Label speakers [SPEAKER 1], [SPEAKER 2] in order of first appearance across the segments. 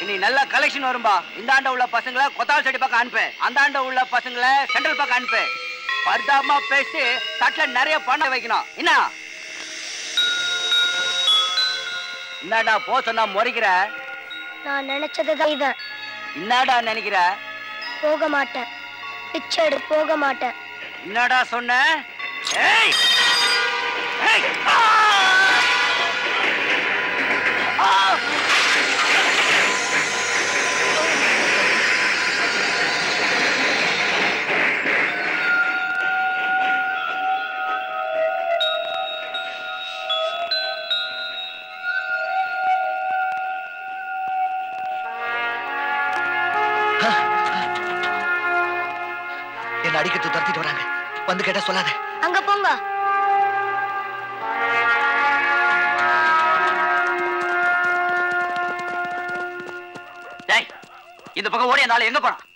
[SPEAKER 1] இன்னைக்கு நல்ல கலெக்ஷன் வரும்பா இந்த ஆண்ட உள்ள பசங்களை கொத்தால் சைடு பக்கம் அனுப்பு அந்த ஆண்ட உள்ள பசங்களை சென்ட்ரல் பக்கம் அனுப்பு பரிதாபமா பேசி தட்டுல நிறைய பணம் வைக்கணும் என்ன என்னடா போ சொன்னா முறைக்கிற
[SPEAKER 2] நான் நினைச்சதுதான் இத
[SPEAKER 1] என்னடா நினைக்கிற
[SPEAKER 2] போக மாட்டேன் பிச்சை எடு போக மாட்டேன்
[SPEAKER 1] என்னடா சொன்ன ஏய் ஏய் ஆ! ஆ!
[SPEAKER 3] என்ன அடிக்கிறது துரத்திட்டு வராங்க வந்து கேட்டா சொல்லாத
[SPEAKER 2] அங்க போங்க
[SPEAKER 1] டேய் இந்த பக்கம் ஓடி அந்த ஆளு எங்க போறான்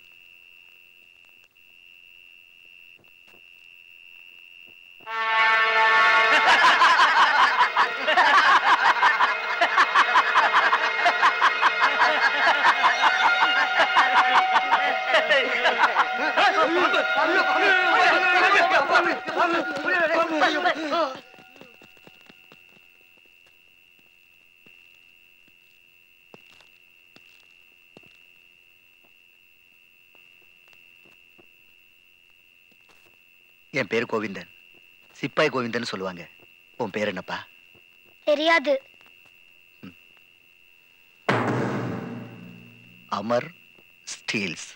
[SPEAKER 3] என் பேரு கோவிந்தன் சிப்பாய் கோவிந்தன் சொல்லுவாங்க உன் பேர் என்னப்பா
[SPEAKER 2] தெரியாது
[SPEAKER 3] அமர் ஸ்டீல்ஸ்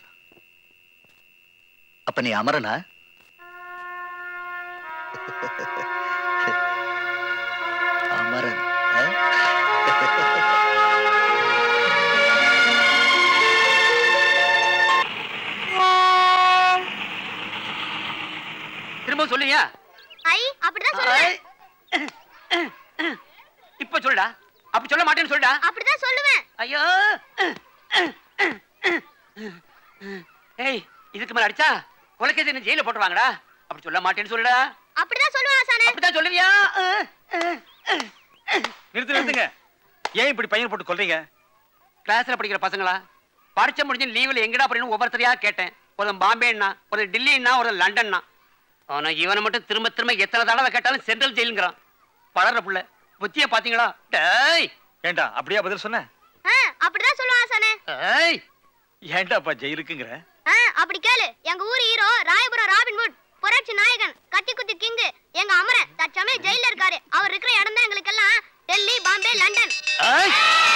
[SPEAKER 3] அப்ப நீ அமரனா அமரன் ஆ?
[SPEAKER 1] திரும்ப சொல்லுங்க
[SPEAKER 2] ஐ அப்படிதான் சொல்லுவேன்
[SPEAKER 1] இப்ப சொல்லுடா அப்படி சொல்ல மாட்டேன்னு சொல்லுடா
[SPEAKER 2] அப்படிதான் சொல்லுவேன்
[SPEAKER 1] ஐயோ ஏய் இதுக்கு மேல அடிச்சா கொலைக்கேசி என்ன ஜெயில போட்டுருவாங்கடா அப்படி சொல்ல மாட்டேன்னு சொல்லுடா
[SPEAKER 2] அப்படிதான் சொல்லுவேன் ஆசானே
[SPEAKER 1] அப்படிதான் சொல்லுவியா
[SPEAKER 4] நிறுத்து நிறுத்துங்க ஏன் இப்படி பையன் போட்டு கொல்றீங்க
[SPEAKER 1] கிளாஸ்ல படிக்கிற பசங்களா பரீட்சை முடிஞ்சு லீவ்ல எங்கடா அப்படின்னு ஒவ்வொருத்தரையா கேட்டேன் ஒருத்தன் பாம்பேன்னா ஒரு டெல்லின்னா ஒரு லண்டன்னா ஆனா இவனை மட்டும் திரும்ப திரும்ப எத்தனை தடவை கேட்டாலும் சென்ட்ரல் ஜெயிலுங்கிறான் வளர்ற புள்ள புத்திய பாத்தீங்களா டேய்
[SPEAKER 4] ஏண்டா அப்படியா பதில் சொன்ன
[SPEAKER 2] ஆ, அப்படிதான் சொல்லுவேன் ஆசானே
[SPEAKER 1] ஏய்
[SPEAKER 4] ஏண்டாப்பா ஜெயிலுக்குங்கிற
[SPEAKER 2] ஆ, அப்படி கேளு எங்க ஊர் ஹீரோ ராயபுரம் ராபின்வுட் புரட்சி நாயகன் கத்தி குத்தி கிங்கு எங்க அமரன் தற்சமயம் ஜெயில இருக்காரு அவர் இருக்கிற இடம் தான் எங்களுக்கு எல்லாம் டெல்லி பாம்பே லண்டன்
[SPEAKER 1] ஏய்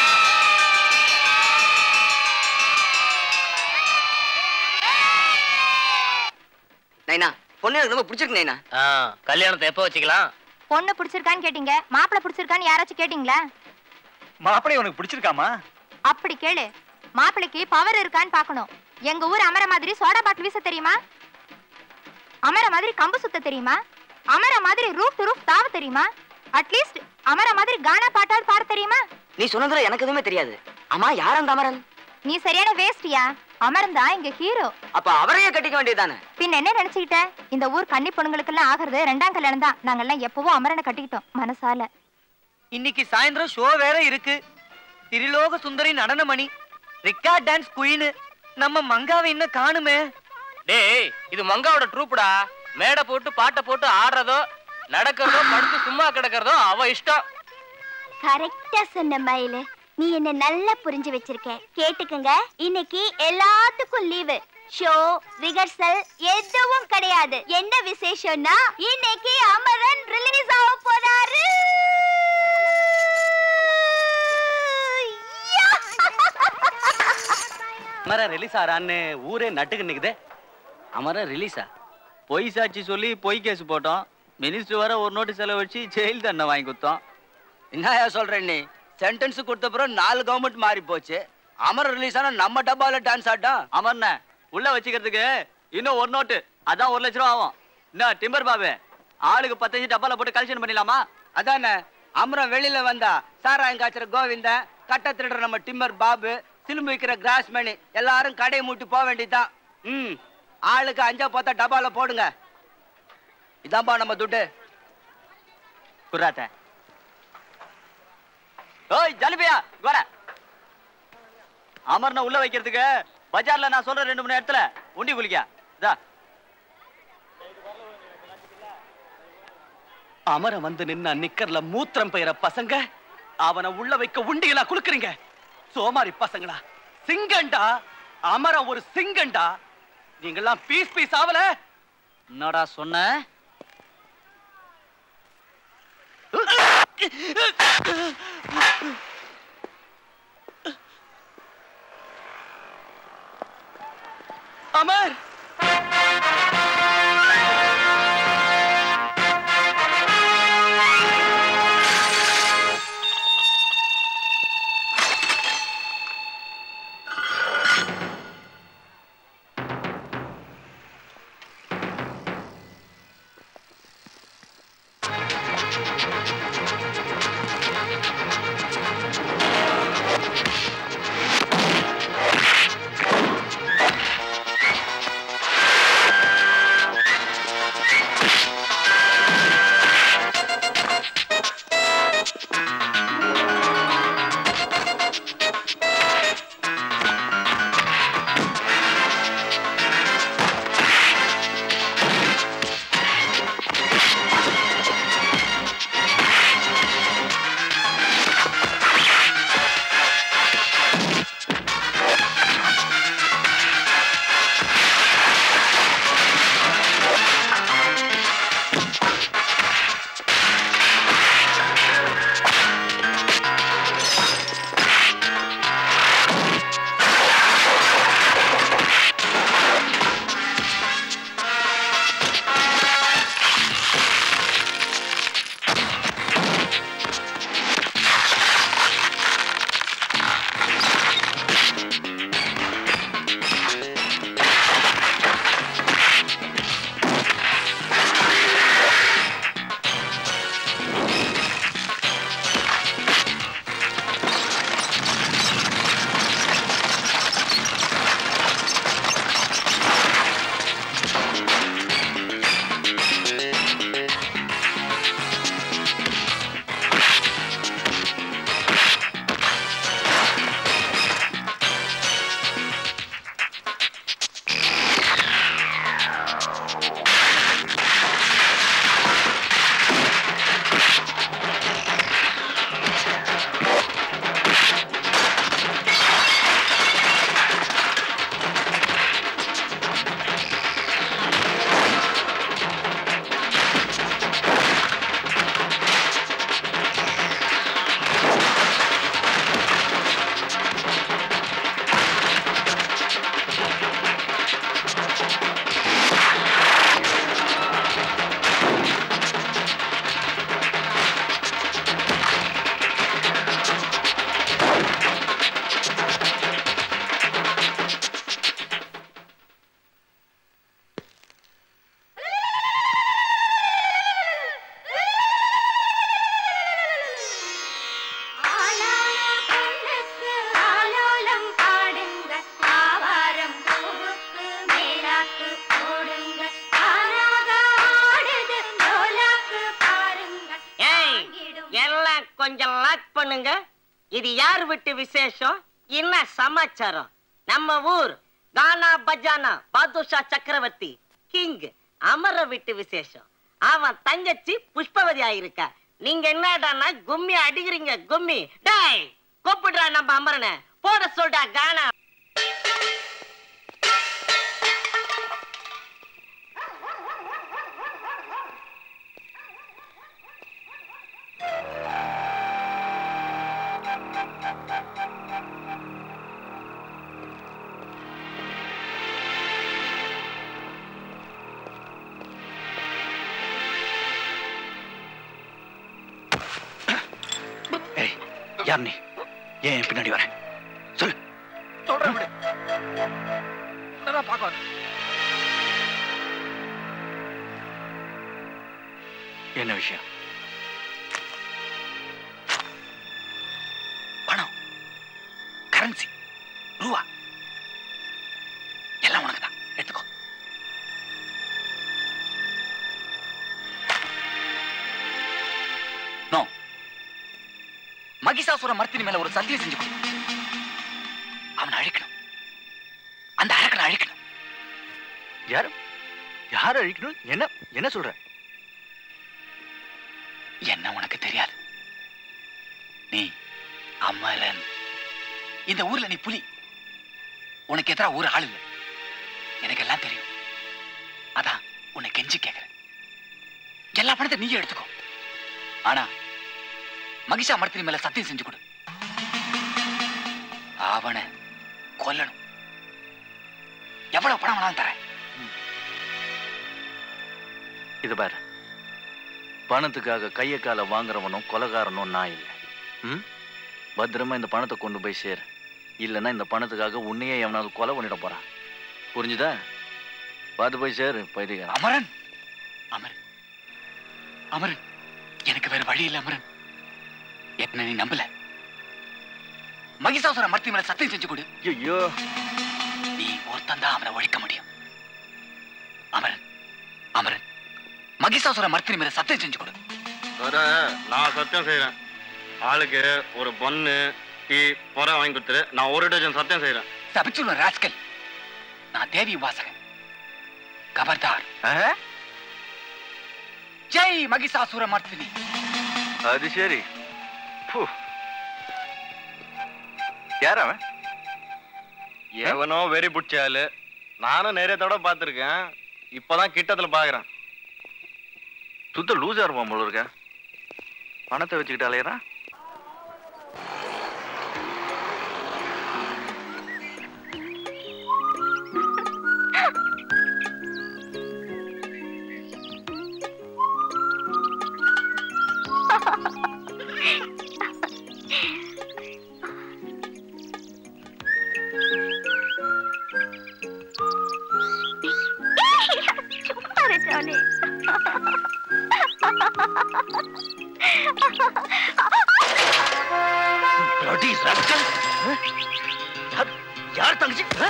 [SPEAKER 1] நைனா பொண்ணு எனக்கு ரொம்ப பிடிச்சிருக்கு நைனா
[SPEAKER 5] கல்யாணத்தை எப்போ வச்சுக்கலாம்
[SPEAKER 6] பொண்ணு பிடிச்சிருக்கான்னு கேட்டீங்க மாப்பிள்ளை பிடிச்சிருக்கான்னு யாராச்சும் கேட்டீங்களா
[SPEAKER 4] மாப்பிள்ளை உனக்கு பிடிச்சிருக்காமா
[SPEAKER 6] அப்படி கேளு மாப்பிள்ளைக்கு பவர் இருக்கான்னு பார்க்கணும் எங்க ஊர் அமர மாதிரி சோடா பாட்டில் வீச தெரியுமா அமர மாதிரி கம்பு சுத்த தெரியுமா அமர மாதிரி ரூப் டு ரூப் தாவ தெரியுமா அட்லீஸ்ட் அமர மாதிரி கானா பாட்டாவது பாட தெரியுமா
[SPEAKER 1] நீ சொன்னதுல எனக்கு எதுவுமே தெரியாது அம்மா யார் அந்த அமரன்
[SPEAKER 6] நீ சரியான வேஸ்டியா அமரன் தான் இங்க ஹீரோ
[SPEAKER 1] அப்ப அவரையே கட்டிக்க வேண்டியதானே
[SPEAKER 6] பின்ன என்ன நினைச்சுக்கிட்ட இந்த ஊர் கன்னி பொண்ணுங்களுக்கெல்லாம் ஆகிறது ரெண்டாம் கல்யாணம் தான் நாங்கெல்லாம் எப்பவும் அமரனை கட்டிக்கிட்டோம் மனசால
[SPEAKER 5] இன்னைக்கு சாயந்தரம் ஷோ வேற இருக்கு திரிலோக சுந்தரி நடனமணி ரிக்கார்ட் டான்ஸ் குயின் நம்ம மங்காவை இன்னும் காணுமே டேய் இது மங்காவோட ட்ரூப்புடா மேடை போட்டு பாட்டை போட்டு ஆடுறதோ நடக்கிறதோ படுத்து சும்மா கிடக்கிறதோ அவ இஷ்டம்
[SPEAKER 2] கரெக்டா சொன்ன மயிலு நீ என்ன நல்லா புரிஞ்சு வச்சிருக்க கேட்டுக்குங்க இன்னைக்கு எல்லாத்துக்கும் லீவு ஷோ ரிஹர்சல் எதுவும் கிடையாது என்ன விசேஷம்னா இன்னைக்கு அமரன் ரிலீஸ் ஆக போறாரு
[SPEAKER 5] அமரன் ரிலீஸ் ஆறான்னு ஊரே நட்டுக்கு நிக்குதே அமரன் ரிலீஸா பொய் சாட்சி சொல்லி பொய் கேஸ் போட்டோம் மினிஸ்டர் வர ஒரு நோட்டு செலவு வச்சு ஜெயில் தண்டனை வாங்கி கொடுத்தோம்
[SPEAKER 1] என்னயா சொல்ற நீ சென்டென்ஸ் கொடுத்த பிறகு நாலு கவர்மெண்ட் மாறி போச்சு அமர் ரிலீஸ் ஆனா நம்ம டப்பால டான்ஸ் ஆட்டம்
[SPEAKER 5] அமர்ண்ண உள்ள வச்சுக்கிறதுக்கு இன்னும் ஒரு நோட்டு அதான் ஒரு லட்ச ரூபா ஆகும் என்ன டிம்பர் பாபு ஆளுக்கு பத்தஞ்சு டப்பால போட்டு கலெக்ஷன் பண்ணிடலாமா
[SPEAKER 1] அதானே அமரம் வெளியில வந்தா சாராயம் காய்ச்சற கோவிந்தன் கட்ட திருடுற நம்ம டிம்மர் பாபு சிலும்பு விற்கிற கிராஸ் மணி எல்லாரும் கடையை மூட்டி போக வேண்டியதுதான் ம் ஆளுக்கு அஞ்சா போத்தா டப்பால போடுங்க இதான்பா நம்ம துட்டு
[SPEAKER 5] குர்ராத்த ஓய் ஜலிபியா வர அமர்ன உள்ள வைக்கிறதுக்கு பஜார்ல நான் சொல்ற ரெண்டு மணி இடத்துல உண்டி குளிக்க இதா
[SPEAKER 1] அமர வந்து நின்ன நிக்கர்ல மூத்திரம் பெயர பசங்க அவனை உள்ள வைக்க உண்டிகளா குலுக்குறீங்க சோமாரி பசங்களா சிங்கண்டா அமர ஒரு சிங்கண்டா நீங்கெல்லாம் பீஸ் பீஸ் ஆவல
[SPEAKER 5] என்னடா சொன்ன
[SPEAKER 1] அமர்
[SPEAKER 7] கொஞ்சம் லாக் பண்ணுங்க இது யார் விட்டு விசேஷம் என்ன சமாச்சாரம் நம்ம ஊர் கானா பஜானா பாதுஷா சக்கரவர்த்தி கிங் அமர விட்டு விசேஷம் அவன் தங்கச்சி புஷ்பவதி ஆயிருக்கா நீங்க என்னடான்னா கும்மி அடிக்கிறீங்க கும்மி டேய் கூப்பிடுறா நம்ம அமரனை போட சொல்டா கானா
[SPEAKER 3] ஏய் யார் நீ ஏன் என் பின்னாடி வர சொல்லு
[SPEAKER 4] சொல்றேன் விடு என்னடா பார்க்க வர?
[SPEAKER 3] என்ன விஷயம் பணம் கரன்சி ரூபா எல்லாம் உனக்கு தான் எடுத்துக்கோ நோ மகிஷாசுர மர்த்தினி மேல ஒரு சத்தியம் செஞ்சு கொடு அவனை அழிக்கணும் அந்த அரக்கனை அழிக்கணும் யார் யார் அழிக்கணும் என்ன என்ன சொல்ற என்ன உனக்கு தெரியாது நீ அமரன் இந்த ஊர்ல நீ புலி உனக்கு எதிரா ஒரு ஆள் இல்லை எனக்கு எல்லாம் தெரியும் அதான் உன்னை கெஞ்சி கேக்குறேன் எல்லா பணத்தை நீயே எடுத்துக்கோ ஆனா மகிஷா மரத்தின் மேல சத்தியம் செஞ்சு கொடு அவனை கொல்லணும் எவ்வளவு பணம் வேணாலும் தரேன்
[SPEAKER 8] இது பாரு பணத்துக்காக கைய காலை வாங்குறவனும் கொலகாரனும் நான் இல்லை ம் பத்திரமா இந்த பணத்தை கொண்டு போய் சேர் இல்லைன்னா இந்த பணத்துக்காக உன்னையே எவனாவது கொலை பண்ணிட போறான் புரிஞ்சுதா பார்த்து போய் சேரு பைத்தியக்காரன்
[SPEAKER 3] அமரன் அமரன் அமரன் எனக்கு வேற வழி இல்லை அமரன் என்ன நீ நம்பல மகிஷாசுர மரத்தின் மேல சத்தியம் செஞ்சு கொடு
[SPEAKER 8] ஐயோ
[SPEAKER 3] நீ ஒருத்தன் தான் அவனை ஒழிக்க முடியும் அமரன் அமரன் மகிஷாசுர மரத்தின் மேல சத்தியம் செஞ்சு கொடு
[SPEAKER 9] நான் சத்தியம் செய்யறேன் ஆளுக்கு ஒரு பொண்ணு டீ புறம் வாங்கி கொடுத்துரு நான் ஒரு டஜன் சத்தியம் செய்யறேன்
[SPEAKER 3] சபிச்சுள்ள ராஸ்கல் நான் தேவி வாசகன் கபர்தார் ஜெய் மகிஷாசுர மர்த்தினி
[SPEAKER 8] அது சரி ஃபு. யார் அவன்
[SPEAKER 9] எவனோ வெறி பிடிச்ச ஆளு நானும் நிறைய தடவை பார்த்துருக்கேன் இப்பதான் கிட்டத்துல பாக்குறேன்
[SPEAKER 8] சுத்த லூசா இருப்பான் போல இருக்க பணத்தை வச்சுக்கிட்டு அலையறான்
[SPEAKER 2] சும்மா இரு, ஜானி.
[SPEAKER 3] bloody rascal! யார்- யார் தங்கச்சி ஆ?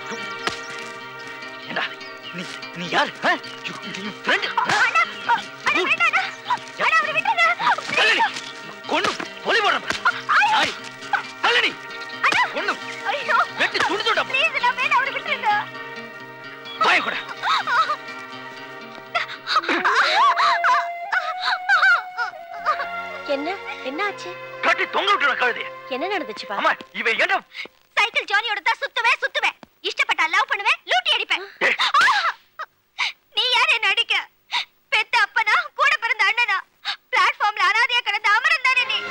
[SPEAKER 3] ஏண்டா நீ நீ யார் ஆ? You- you friend? ஆ?
[SPEAKER 2] அட, வேண்டாம், அண்ணா. அண்ணா, அவரை விட்டுருங்க.
[SPEAKER 3] தள்ளி கொன்னு பொலி போடுறேன் நாய் தள்ளி கொன்னு
[SPEAKER 2] ஐயோ
[SPEAKER 3] வெட்டி துணி துண்டா
[SPEAKER 2] ப்ளீஸ் நான் வேண்டாம் அவரை விட்டுருங்க
[SPEAKER 3] வாய கூட
[SPEAKER 2] என்ன என்ன ஆச்சு
[SPEAKER 3] கட்டி தொங்க விட்டுற கழுதைய
[SPEAKER 2] என்ன நடந்துச்சுப்பா
[SPEAKER 3] அம்மா இவன் என்ன
[SPEAKER 2] சைக்கிள் ஜானியோட தான் சுத்துவேன் சுத்துவேன் இஷ்டப்பட்டா லவ் பண்ணுவேன் லூட்டி அடிப்பேன்
[SPEAKER 3] ஏய்.
[SPEAKER 2] ஆ! நீ யார் என்ன அடிக்க பெத்த அப்பனா கூட பிறந்த அண்ணனா பிளாட்ஃபார்ம்ல அனாதையா கிடந்த அமரன் தானே நீ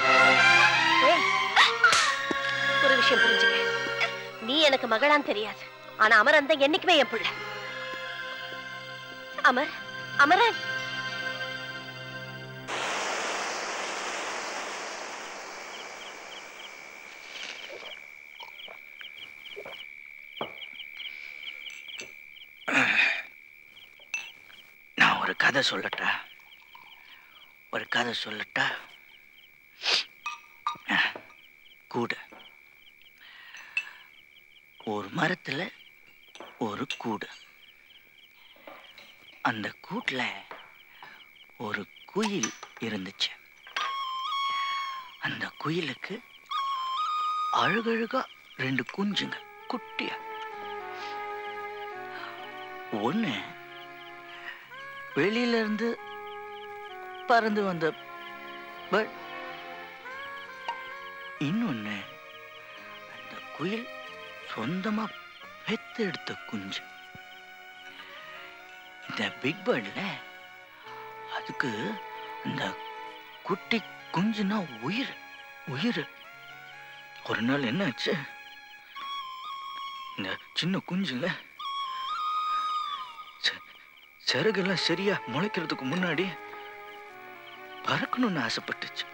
[SPEAKER 10] ஒரு விஷயம் புரிஞ்சுக்க நீ எனக்கு மகளான்னு தெரியாது ஆனா அமரன் தான் என்னைக்குமே என் புள்ள அமர் அமரன்
[SPEAKER 3] நான் ஒரு கதை சொல்லட்டா ஒரு கதை சொல்லட்டா அஹ், கூடு ஒரு மரத்துல ஒரு கூடு அந்த கூட்டுல ஒரு குயில் இருந்துச்சு அந்த குயிலுக்கு அழகழகா ரெண்டு குஞ்சுங்க குட்டியா ஒண்ணு வெளியில இருந்து பறந்து வந்த பேர்ட் இன்னொன்னு அந்த குயில் சொந்தமா பெத்தெடுத்த குஞ்சு இந்த பிக் பேர்ட்ல அதுக்கு அந்த குட்டி குஞ்சுனா உயிர் உயிர் ஒரு நாள் என்னாச்சு இந்த சின்ன குஞ்சுல செ- சிறகெல்லாம் சரியா முளைக்கிறதுக்கு முன்னாடி பறக்கணும்னு ஆசைப்பட்டுச்சு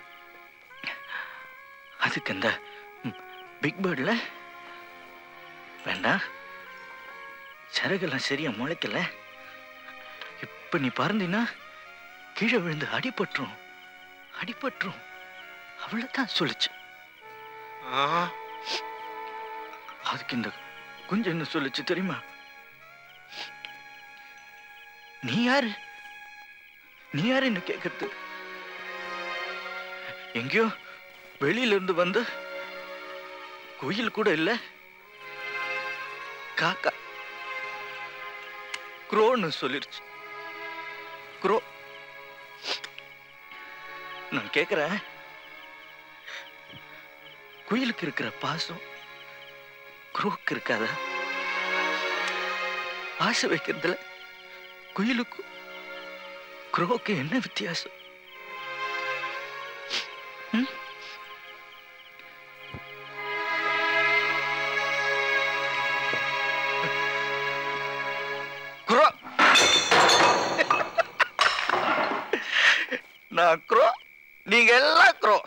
[SPEAKER 3] அதுக்கு அந்த பிக் பேர்ட்ல வேண்டாம் சிறகெல்லாம் சரியா முளைக்கல இப்ப நீ பறந்தினா கீழே விழுந்து அடிபட்டுரும் அடிபட்டுரும் அவ்வளவுதான் சொல்லுச்சு அதுக்கு இந்த குஞ்சு என்ன சொல்லுச்சு தெரியுமா நீ யாரு நீ யாரு என்ன கேட்கறது எங்கேயோ வெளியில இருந்து வந்து குயில் கூட இல்ல
[SPEAKER 8] காக்கா குரோன்னு சொல்லிருச்சு குரோ நான் கேக்குறேன் குயிலுக்கு இருக்கிற பாசம் குரோக்கு இருக்காதா ஆசை வைக்கிறதுல குயிலுக்கும் குரோக்கு என்ன வித்தியாசம் ம்? குரோ நான் குரோ நீங்க எல்லாம் குரோ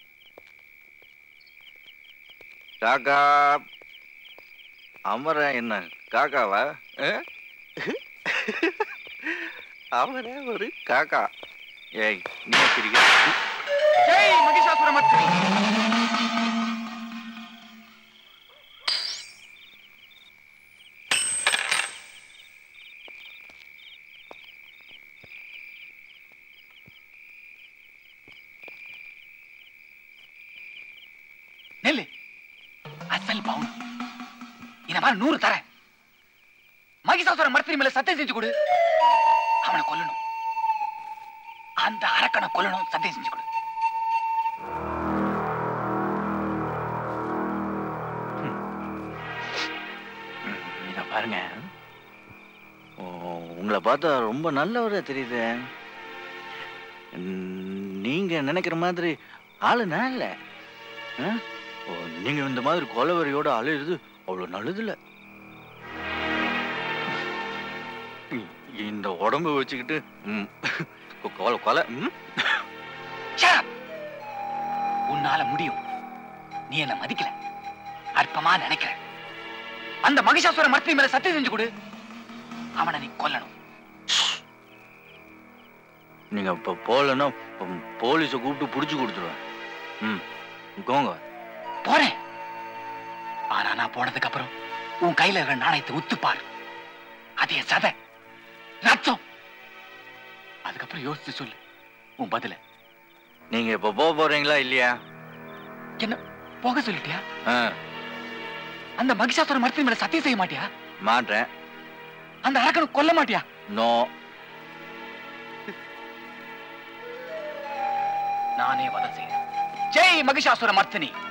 [SPEAKER 8] காக்கா அமரன் என்ன காக்காவா அஹ்? அவரே ஒரு காக்கா ஏய் நீ பிரிக்க
[SPEAKER 3] ஜெய் மகிஷாசுர மர்த்தினி நெல்லு அசல் பவுன் இந்த மாதிரி நூறு தரேன் மகிஷாசுர மர்த்தினி மேல சத்தியம் செஞ்சு கொடு அவனை கொல்லணும் அந்த அரக்கனை கொல்லணும் சத்தியம் செஞ்சு கொடு
[SPEAKER 8] இத பாருங்க ஓ, உங்களை பார்த்தா ரொம்ப நல்லவரா தெரியுது நீங்க நினைக்கிற மாதிரி ஆளு நான் இல்ல ஆ? ஓ, நீங்க இந்த மாதிரி கொலவரியோட அலையிறது அவ்வளவு நல்லது இல்ல இ- இந்த உடம்பு வச்சுக்கிட்டு ம், கொலை கொலை ம்?
[SPEAKER 3] Shut up. உன்னால முடியும் நீ என்ன மதிக்கல அற்பமா நினைக்கிற அந்த மகிஷாசுர மர்த்தினி மேல சத்தியம் செஞ்சு கொடு அவனை நீ கொல்லணும்
[SPEAKER 8] நீங்க இப்ப போலன்னா போலீஸை கூப்பிட்டு புடிச்சு கொடுத்துருவேன் ம் கோங்க
[SPEAKER 3] போறேன் ஆனா நான் போனதுக்கு அப்புறம் உன் கையில இருக்கிற நாணயத்தை உத்துப்பார் அது என் சதை ரத்தம் அதுக்கப்புறம் யோசிச்சு சொல்லு உன் பதில
[SPEAKER 8] நீங்க இப்ப போக போறீங்களா இல்லையா
[SPEAKER 3] என்ன போக சொல்லிட்டியா
[SPEAKER 8] ஆ,
[SPEAKER 3] அந்த மகிஷாசுர மர்த்தினி மேல சத்தியம் செய்ய மாட்டியா
[SPEAKER 8] மாட்டேன்
[SPEAKER 3] அந்த அரக்கனை கொல்ல மாட்டியா
[SPEAKER 8] நோ
[SPEAKER 3] நானே வதம் செய்யறேன் ஜெய் மகிஷாசுர மர்த்தினி